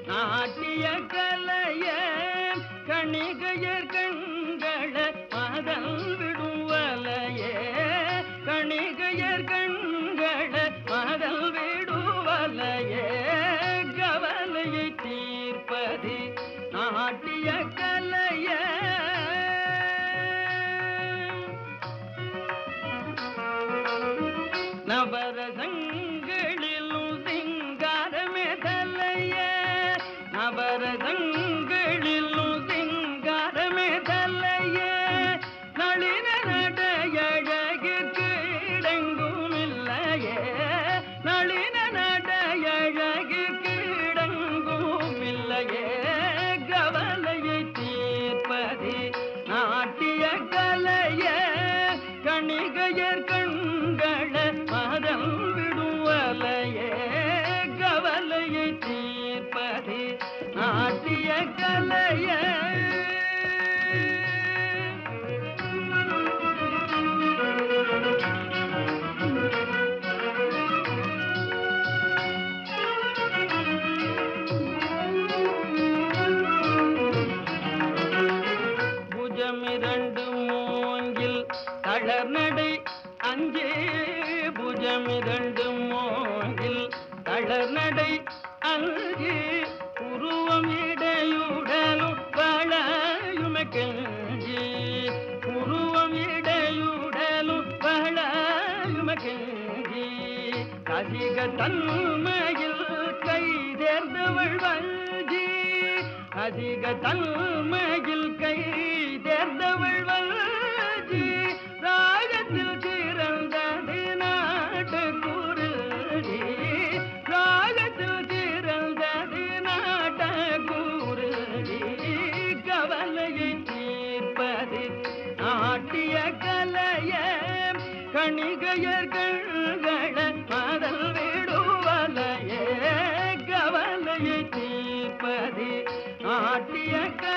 நாட்டிய கலைய கணிகையர் கண்கள மதல் விடுவலையே கணிகையர் கண்கள மதல் விடுவலையே கவலையை தீர்ப்பது நாட்டிய கலைய நவரசங்களிலும் சிங்காரமே தலைய நவரசங்களிலும் சிங்காரமே தலைய நளின நடையழகிற்கு இடங்கும் இல்லையே நளின நடையழகிற்கு இடங்கும் இல்லையே கவலையை தீர்ப்பது நாட்டிய கலைய கணிகையர் கண்கள மதம் விடுவலையே கவலையை தீர்ப்பது நாட்டிய கலைய புஜமிரண்டு மூங்கில் தளர்நடை அஞ்சே புஜமிரண்டு மூங்கில் தளர்நடை அஞ்சே உருவம் இடையுடலும் வளையும கெஞ்சி உருவம் இடையுடலும் வளையும கெஞ்சி கசிக தன்மையில் கை தேர்ந்தவள் வஞ்சி அதிக தன்மையில் கை தேர்ந்தவள் வஞ்சி ராகத்தில் சிறந்தது நாட்டு குருதி ராகத்தில் சிறந்தது நாட்ட குருதி கவலையை தீர்ப்பது நாட்டிய கலைய கணிகையர் கண்கள மதல் விடுவலையே கவலையை தீர்ப்பது நாட்டிய கலைய